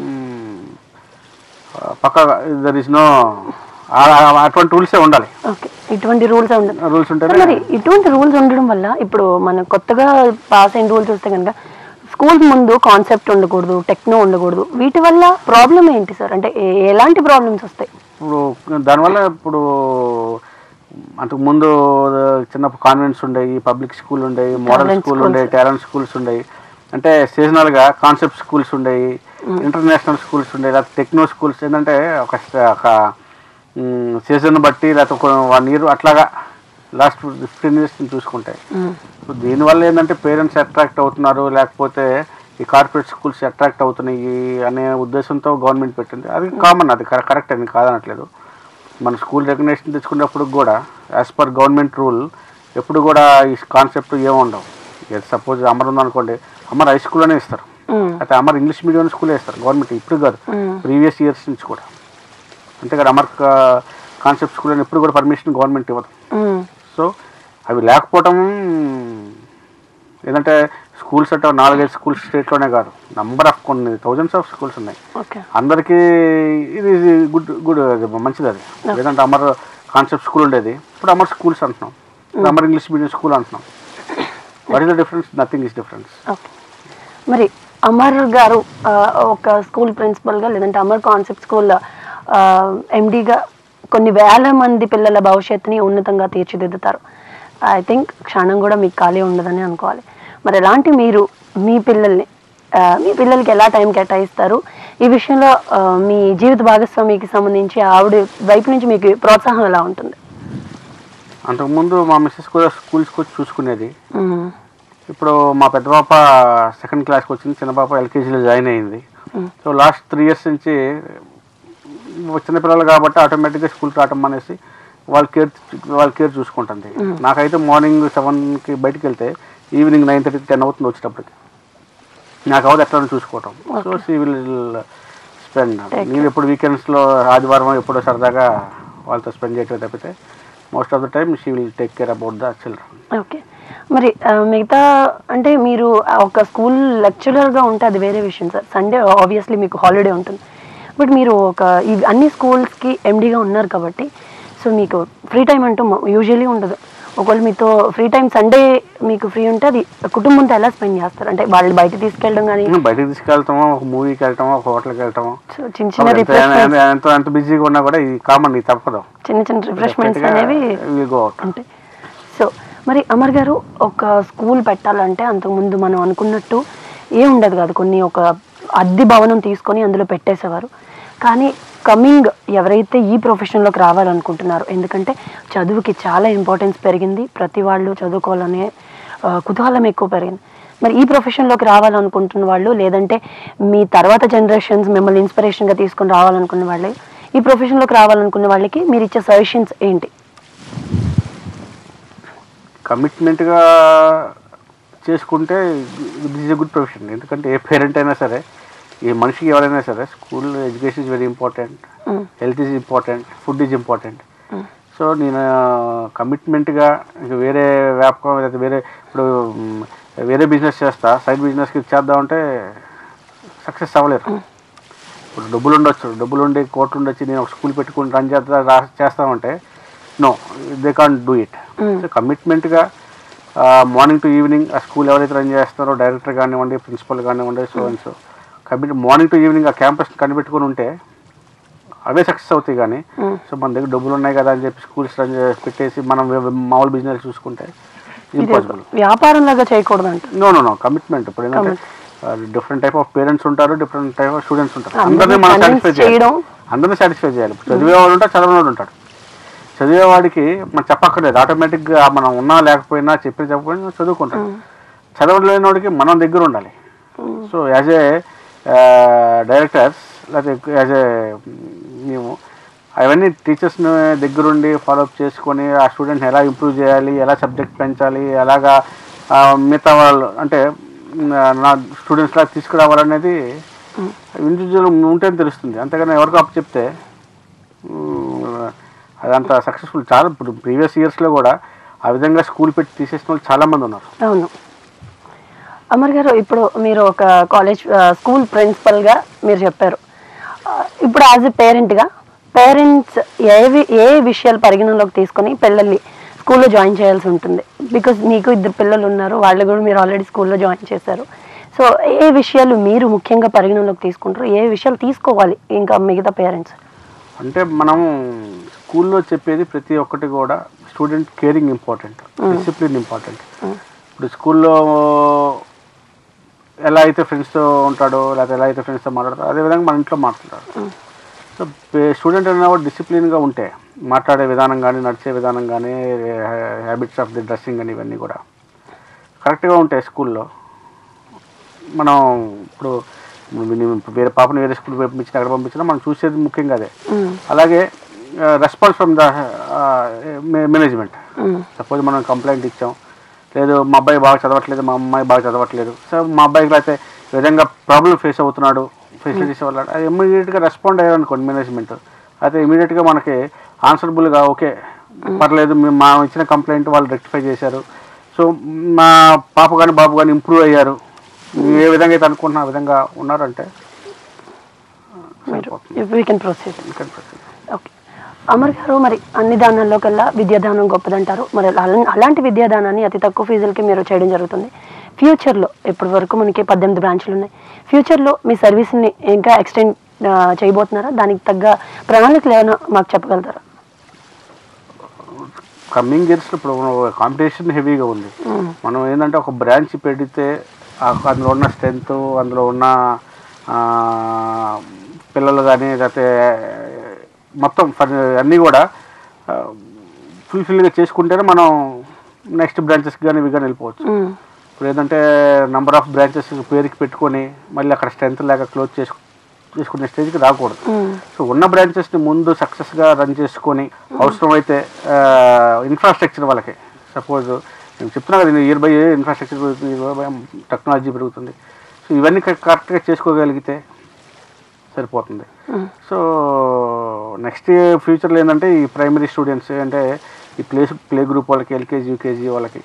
పక్కగా దర్ ఇస్ నో అటువంటి రూల్సే ఉండాలి ఓకే ఇటువంటి రూల్స్ ఉండదు రూల్స్ మరి ఉంటేనే ఇటువంటి రూల్స్ ఉండడం వల్ల ఇప్పుడు మనం కొత్తగా పాస్ అయిన రూల్స్ వస్తే కనుక స్కూల్ ముందు కాన్సెప్ట్ ఉండకూడదు టెక్నో ఉండకూడదు వీటి వల్ల ప్రాబ్లం ఏంటి సార్ అంటే ఏ- ఎలాంటి ప్రాబ్లమ్స్ వస్తాయి ఇప్పుడు దానివల్ల ఇప్పుడు అంతకు ముందు చిన్నప్పుడు కాన్వెంట్స్ ఉండేవి పబ్లిక్ స్కూల్ ఉండేవి మోడల్ Talent స్కూల్ schools. ఉండేవి టాలెంట్ స్కూల్స్ ఉండేవి అంటే సీజనల్గా కాన్సెప్ట్ స్కూల్స్ ఉండేవి ఇంటర్నేషనల్ స్కూల్స్ ఉండేవి లేకపోతే టెక్నో స్కూల్స్ ఏంటంటే ఒక st- ఒక సీజన్ బట్టి లేకపోతే ఒక వన్ ఇయర్ అట్లాగా లాస్ట్ ఫిఫ్టీన్ ఇయర్స్ చూసుకుంటే ఉమ్, సో దీనివల్ల ఏంటంటే పేరెంట్స్ అట్రాక్ట్ అవుతున్నారు లేకపోతే ఈ కార్పొరేట్ స్కూల్స్ అట్రాక్ట్ అవుతున్నాయి అనే ఉద్దేశంతో గవర్నమెంట్ పెట్టింది అది కామన్ అది కరెక్ట్ అని కాదనట్లేదు మన స్కూల్ రికగ్నేషన్ తెచ్చుకున్నప్పుడు కూడా యాజ్ పర్ గవర్నమెంట్ రూల్ ఎప్పుడు కూడా ఈ కాన్సెప్ట్ ఏముండవు సపోజ్ అమర్ ఉందనుకోండి అమర్ హై స్కూల్లోనే ఇస్తారు ఉమ్, అయితే అమర్ ఇంగ్లీష్ మీడియం స్కూలే ఇస్తారు గవర్నమెంట్ ఇప్పుడు కాదు ఉమ్, ప్రీవియస్ ఇయర్స్ నుంచి కూడా అంతేకాదు అమర్ కాన్సెప్ట్ స్కూల్ అని ఎప్పుడు కూడా పర్మిషన్ గవర్నమెంట్ ఇవ్వదు ఉమ్, సో అవి లేకపోవటం ఏంటంటే స్కూల్స్ అంటే నాలుగైదు స్కూల్స్ స్టేట్లోనే కాదు నంబర్ ఆఫ్ కొన్ని థౌజండ్స్ ఆఫ్ స్కూల్స్ ఉన్నాయి ఓకే అందరికీ ఇది గుడ్ గుడ్ మంచిది అది లేదంటే అమర్ కాన్సెప్ట్ స్కూల్ ఉండేది ఇప్పుడు అమర్ స్కూల్స్ అంటున్నాం ఇప్పుడు అమర్ ఇంగ్లీష్ మీడియం స్కూల్ అంటున్నాం what is the difference nothing is difference okay మరి అమర్ గారు ఆ, ఒక స్కూల్ ప్రిన్సిపల్గా లేదంటే అమర్ కాన్సెప్ట్ స్కూల్ ఎండీగా కొన్ని వేల మంది పిల్లల భవిష్యత్తుని ఉన్నతంగా తీర్చిదిద్దుతారు ఐ థింక్ క్షణం కూడా మీకు ఖాళీ ఉండదని అనుకోవాలి మరి ఎలాంటి మీరు మీ పిల్లల్ని ఆ, మీ పిల్లలకి ఎలా టైం కేటాయిస్తారు ఈ విషయంలో ఆ, మీ జీవిత భాగస్వామికి సంబంధించి ఆవిడ వైపు నుంచి మీకు ప్రోత్సాహం ఎలా ఉంటుంది అంతకుముందు మా మిస్సెస్ కూడా స్కూల్స్కి వచ్చి చూసుకునేది మ్మ్. ఇప్పుడు మా పెద్ద పాప సెకండ్ క్లాస్కి వచ్చింది చిన్న పాప ఎల్కేజీలో జాయిన్ అయింది మ్మ్. సో లాస్ట్ త్రీ ఇయర్స్ నుంచి చిన్నపిల్లలు కాబట్టి ఆటోమేటిక్గా స్కూల్కి రావటం అనేసి వాళ్ళ కేర్ వాళ్ళ కేర్ చూసుకుంటుంది నాకైతే మార్నింగ్ సెవెన్కి బయటికి వెళ్తే ఈవినింగ్ నైన్ థర్టీకి టెన్ అవుతుంది వచ్చేటప్పటికి నాకు అవదు ఎట్లా చూసుకోవటం సో సీ విల్ స్పెండ్ నేను ఎప్పుడు వీకెండ్స్లో ఆదివారం ఎప్పుడో సరదాగా వాళ్ళతో స్పెండ్ చేయటం తప్పితే most of the time she will take care about the children okay మరి ఆ, మిగతా అంటే మీరు ఆ ఒక స్కూల్ లెక్చరర్గా ఉంటే అది వేరే విషయం సార్ సండే ఆబ్వియస్లీ మీకు హాలిడే ఉంటుంది బట్ మీరు ఒక ఈ అన్ని స్కూల్స్కి ఎండీగా ఉన్నారు కాబట్టి సో మీకు ఫ్రీ టైం అంటూ యూజువలీ ఉండదు ఒకవేళ మీతో ఫ్రీ టైం సండే మీకు ఫ్రీ ఉంటే అది కుటుంబంతో ఎలా స్పెండ్ చేస్తారు అంటే వాళ్ళు బయట తీసుకెళ్ళడం కానీ బయటకు తీసుకెళ్తామో ఒక మూవీకి వెళ్తామో ఒక హోటల్కి వెళ్తామో సో చిన్న చిన్న ఎంత రిఫ్రెష్మెంట్స్ ఎంత ఎంత బిజీగా ఉన్నా కూడా ఇది కామన్ ఇది తప్పదు చిన్న చిన్న రిఫ్రెష్మెంట్స్ అనేవి గో అవుట్ ఉంటాయి సో మరి అమర్ గారు ఒక స్కూల్ పెట్టాలంటే అంతకుముందు మనం అనుకున్నట్టు ఏం ఉండదు కాదు కొన్ని ఒక అద్దె భవనం తీసుకొని అందులో పెట్టేసేవారు కానీ కమింగ్ ఎవరైతే ఈ ప్రొఫెషన్లోకి రావాలనుకుంటున్నారో ఎందుకంటే చదువుకి చాలా ఇంపార్టెన్స్ పెరిగింది ప్రతి వాళ్ళు చదువుకోవాలనే ఆ, కుతూహలం ఎక్కువ పెరిగింది మరి ఈ ప్రొఫెషన్లోకి రావాలనుకుంటున్న వాళ్ళు లేదంటే మీ తర్వాత జనరేషన్స్ మిమ్మల్ని ఇన్స్పిరేషన్గా తీసుకొని రావాలనుకున్న వాళ్ళే ఈ ప్రొఫెషన్లోకి రావాలనుకున్న వాళ్ళకి మీరు ఇచ్చే సజెషన్స్ ఏంటి కమిట్మెంట్గా చేసుకుంటే this is a good profession ఎందుకంటే ఏ పేరెంట్ అయినా సరే ఏ మనిషికి ఎవరైనా సరే school education is very important Mm. Health is important food is important Mm. So నేను కమిట్మెంట్గా ఇంక వేరే వ్యాపకం లేదా వేరే ఇప్పుడు మ్, వేరే బిజినెస్ చేస్తా సైడ్ బిజినెస్కి చేద్దామంటే సక్సెస్ అవ్వలేరు ఇప్పుడు డబ్బులు ఉండొచ్చు డబ్బులు ఉండి కోట్లు ఉండొచ్చి నేను ఒక స్కూల్ పెట్టుకుని రన్ చేస్తా రా- చేస్తామంటే no they can't do it Mm. So కమిట్మెంట్గా మార్నింగ్ టు ఈవినింగ్ ఆ స్కూల్ ఎవరైతే రన్ చేస్తారో డైరెక్టర్ కానివ్వండి ప్రిన్సిపల్ కానివ్వండి so and so commit morning to evening ఆ క్యాంపస్ కనిపెట్టుకుని ఉంటే అవే సక్సెస్ అవుతాయి కానీ Mm. సో మన దగ్గర డబ్బులు ఉన్నాయి కదా అని చెప్పి స్కూల్స్ రన్ చేసి పెట్టేసి మనం వే- మామూలు బిజినెస్ చూసుకుంటే ఇది ఇంపాసిబుల్ వ్యాపారం లాగా చేయకూడదు అంట నో నో నో కమిట్మెంట్ ఇప్పుడు ఏంటంటే డిఫరెంట్ టైప్ ఆఫ్ పేరెంట్స్ ఉంటారు డిఫరెంట్ టైప్ ఆఫ్ స్టూడెంట్స్ ఉంటారు అందరినీ అందరినీ మనం convince సాటిస్ఫై చేయాలి చేయడం. అందరినీ సాటిస్ఫై చేయాలి ఇప్పుడు చదివేవాడు ఉంటాడు చదవనోడు ఉంటాడు చదివేవాడికి మనం చెప్పక్కర్లేదు ఆటోమేటిక్గా మనం ఉన్నా లేకపోయినా చెప్పి చెప్పకపోయినా చదువుకుంటాడు చదవలేనివాడికి మనం దగ్గర ఉండాలి సో యాజ్ ఏ డైరెక్టర్స్ లేకపోతే యాజ్ ఏ మేము అవన్నీ టీచర్స్ని దగ్గరుండి ఫాలోఅప్ చేసుకొని ఆ స్టూడెంట్ని ఎలా ఇంప్రూవ్ చేయాలి ఎలా సబ్జెక్ట్ పెంచాలి ఎలాగా ఆ, మిగతా వాళ్ళు అంటే మ్, నా స్టూడెంట్స్ లాగా తీసుకురావాలనేది ఇండివిజువల్ ఉంటేనే తెలుస్తుంది అంతేగాని ఎవరికి అప్పు చెప్తే మ్, అదంత సక్సెస్ఫుల్ చాలా ఇప్పుడు ప్రీవియస్ ఇయర్స్లో కూడా ఆ విధంగా స్కూల్ పెట్టి తీసేసిన వాళ్ళు చాలామంది ఉన్నారు అవును అమర్ గారు ఇప్పుడు మీరు ఒక కాలేజ్ స్కూల్ ప్రిన్సిపల్గా మీరు చెప్పారు ఆ, ఇప్పుడు యాజ్ ఎ పేరెంట్గా పేరెంట్స్ ఏవి ఏ విషయాలు పరిగణనలోకి తీసుకొని పిల్లల్ని స్కూల్లో జాయిన్ చేయాల్సి ఉంటుంది బికాజ్ మీకు ఇద్దరు పిల్లలు ఉన్నారు వాళ్ళు కూడా మీరు ఆల్రెడీ స్కూల్లో జాయిన్ చేశారు సో ఏ విషయాలు మీరు ముఖ్యంగా పరిగణనలోకి తీసుకుంటారు ఏ విషయాలు తీసుకోవాలి ఇంకా మిగతా పేరెంట్స్ అంటే మనం స్కూల్లో చెప్పేది ప్రతి ఒక్కటి కూడా student caring important discipline important ఇప్పుడు స్కూల్లో ఎలా అయితే ఫ్రెండ్స్తో ఉంటాడో లేకపోతే ఎలా అయితే ఫ్రెండ్స్తో మాట్లాడతాడో అదేవిధంగా మన ఇంట్లో మాట్లాడతాడు సో స్టూడెంట్ అనేవాడు డిసిప్లిన్గా ఉంటే మాట్లాడే విధానం కానీ నడిచే విధానం కానీ హ్యాబిట్స్ ఆఫ్ ది డ్రెస్సింగ్ కానీ ఇవన్నీ కూడా కరెక్ట్గా ఉంటాయి స్కూల్లో మనం ఇప్పుడు నేను వేరే పాపను వేరే స్కూల్ పంపించిన అక్కడ పంపించినా మనం చూసేది ముఖ్యంగా అదే అలాగే response from the management suppose మనం కంప్లైంట్ ఇచ్చాం లేదు మా అబ్బాయి బాగా చదవట్లేదు మా అమ్మాయి బాగా చదవట్లేదు సో మా అబ్బాయికి అయితే ఈ విధంగా ప్రాబ్లం ఫేస్ అవుతున్నాడు ఫెసిలిటీస్ వల్ల అది ఇమ్మీడియట్గా రెస్పాండ్ అయ్యారనుకోండి మేనేజ్మెంట్ అయితే ఇమీడియట్గా మనకి ఆన్సరబుల్గా ఓకే పర్లేదు మేము మా ఇచ్చిన కంప్లైంట్ వాళ్ళు రెక్టిఫై చేశారు సో మా పాప కానీ బాబు కానీ ఇంప్రూవ్ అయ్యారు ఏ విధంగా అయితే అనుకుంటున్నా ఆ విధంగా ఉన్నారంటే మీరు we can proceed you can proceed. Okay Amar garu మరి అన్ని దానాల్లో కల్లా విద్యాదానం గొప్పదంటారు మరి అలా- అలాంటి విద్యాదానాన్ని అతి తక్కువ ఫీజులకి మీరు చేయడం జరుగుతుంది ఫ్యూచర్లో ఇప్పటి వరకు మనకి పద్దెనిమిది బ్రాంచ్లు ఉన్నాయి ఫ్యూచర్లో మీ సర్వీస్ని ఇంకా ఎక్స్టెండ్ చేయబోతున్నారా దానికి తగ్గ ప్రణాళికలు ఏమైనా మాకు చెప్పగలుగుతారా కమింగ్ ఇయర్స్ ఇప్పుడు కాంపిటీషన్ హెవీగా ఉంది మనం ఏంటంటే ఒక బ్రాంచ్ పెడితే ఆ- అందులో ఉన్న స్ట్రెంత్ అందులో ఉన్న ఆ, పిల్లలు కానీ లేకపోతే మొత్తం ఫర్ అన్నీ కూడా ఫుల్ఫిల్గా చేసుకుంటేనే మనం నెక్స్ట్ బ్రాంచెస్కి కానీ ఇవి కానీ వెళ్ళిపోవచ్చు మ్మ్. ఇప్పుడు ఏంటంటే నంబర్ ఆఫ్ బ్రాంచెస్ పేరుకి పెట్టుకొని మళ్ళీ అక్కడ స్ట్రెంత్ లేక క్లోజ్ చేసుకు చేసుకునే స్టేజ్కి రాకూడదు మ్మ్. సో ఉన్న బ్రాంచెస్ని ముందు సక్సెస్గా రన్ చేసుకొని అవసరమైతే ఇన్ఫ్రాస్ట్రక్చర్ వాళ్ళకి సపోజ్ నేను చెప్తున్నా కదా ఇయర్ బై ఇయర్ ఇన్ఫ్రాస్ట్రక్చర్ పెరుగుతుంది ఇయర్ బై టెక్నాలజీ పెరుగుతుంది సో ఇవన్నీ కరెక్ట్గా చేసుకోగలిగితే సరిపోతుంది సో నెక్స్ట్ ఫ్యూచర్లో ఏంటంటే ఈ ప్రైమరీ స్టూడెంట్స్ అంటే ఈ ప్లే ప్లే గ్రూప్ వాళ్ళకి ఎల్కేజీ యూకేజీ వాళ్ళకి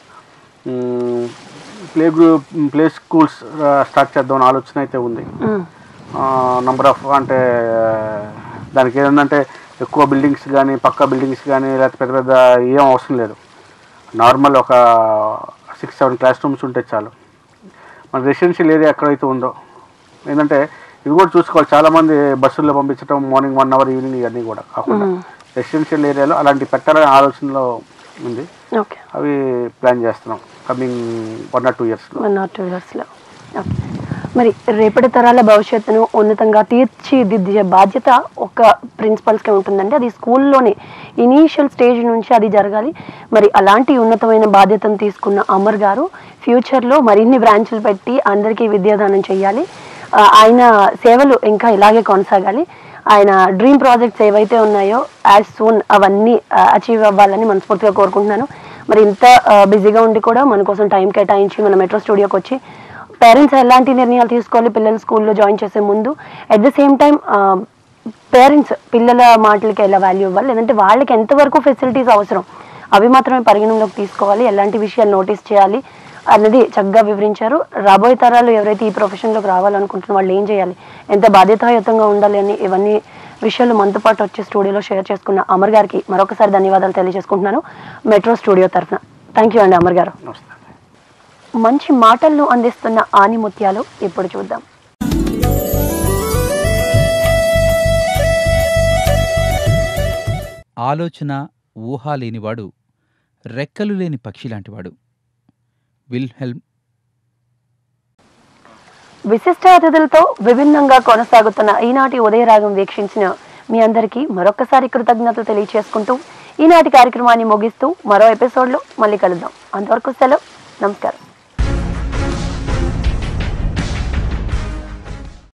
play group play schools start చేద్దామని ఆలోచన అయితే ఉంది మ్మ్. నంబర్ ఆఫ్ అంటే దానికి ఏంటంటే ఎక్కువ బిల్డింగ్స్ కానీ పక్క బిల్డింగ్స్ కానీ లేకపోతే పెద్ద పెద్ద ఏం అవసరం లేదు నార్మల్ ఒక సిక్స్ సెవెన్ క్లాస్ రూమ్స్ ఉంటే చాలు మన రెసిడెన్షియల్ ఏరియా ఎక్కడైతే ఉందో ఏంటంటే ఇవి కూడా చూసుకోవాలి చాలామంది బస్సుల్లో పంపించడం మార్నింగ్ వన్ అవర్ ఈవినింగ్ ఇవన్నీ కూడా కాకుండా రెసిడెన్షియల్ ఏరియాలో అలాంటి పెట్టాలనే ఆలోచనలో ఉంది ఓకే అవి ప్లాన్ చేస్తున్నాం కమింగ్ వన్ ఆర్ టూ ఇయర్స్లో వన్ ఆర్ టూ ఇయర్స్లో ఓకే మరి రేపటి తరాల భవిష్యత్తును ఉన్నతంగా తీర్చిదిద్దే బాధ్యత ఒక ప్రిన్సిపల్స్కే ఉంటుందండి అది స్కూల్లోనే ఇనీషియల్ స్టేజ్ నుంచి అది జరగాలి మరి అలాంటి ఉన్నతమైన బాధ్యతను తీసుకున్న అమర్ గారు ఫ్యూచర్లో మరిన్ని బ్రాంచ్లు పెట్టి అందరికీ విద్యాదానం చేయాలి ఆ, ఆయన సేవలు ఇంకా ఇలాగే కొనసాగాలి ఆయన డ్రీమ్ ప్రాజెక్ట్స్ ఏవైతే ఉన్నాయో యాజ్ సూన్ అవన్నీ అచీవ్ అవ్వాలని మనస్ఫూర్తిగా కోరుకుంటున్నాను మరి ఇంత బిజీగా ఉండి కూడా మన కోసం టైం కేటాయించి మన మెట్రో స్టూడియోకి వచ్చి పేరెంట్స్ ఎలాంటి నిర్ణయాలు తీసుకోవాలి పిల్లలు స్కూల్లో జాయిన్ చేసే ముందు at the same time parents పిల్లల మాటలకి ఎలా వాల్యూ ఇవ్వాలి లేదంటే వాళ్ళకి ఎంతవరకు ఫెసిలిటీస్ అవసరం అవి మాత్రమే పరిగణనలోకి తీసుకోవాలి ఎలాంటి విషయాలు నోటీస్ చేయాలి అన్నది చక్కగా వివరించారు రాబోయే తరాలు ఎవరైతే ఈ ప్రొఫెషన్లోకి రావాలనుకుంటున్న వాళ్ళు ఏం చేయాలి ఎంత బాధ్యతాయుతంగా ఉండాలి అని ఇవన్నీ విషయాలు మనతో పాటు వచ్చి స్టూడియోలో షేర్ చేసుకున్న అమర్ గారికి మరొకసారి ధన్యవాదాలు తెలియజేసుకుంటున్నాను మెట్రో స్టూడియో తరఫున థ్యాంక్ యూ అండి అమర్ గారు నమస్తే మంచి మాటలను అందిస్తున్న ఆనిముత్యాలు ఇప్పుడు చూద్దాం ఆలోచన ఊహ లేనివాడు రెక్కలు లేని పక్షి లాంటివాడు విల్హెల్మ్ విశిష్ట అతిథులతో విభిన్నంగా కొనసాగుతున్న ఈనాటి ఉదయరాగం వీక్షించిన మీ అందరికీ మరొకసారి కృతజ్ఞతలు తెలియచేసుకుంటూ ఈనాటి కార్యక్రమాన్ని ముగిస్తూ మరో ఎపిసోడ్లో మళ్ళీ కలుద్దాం అంతవరకు సెలవు నమస్కారం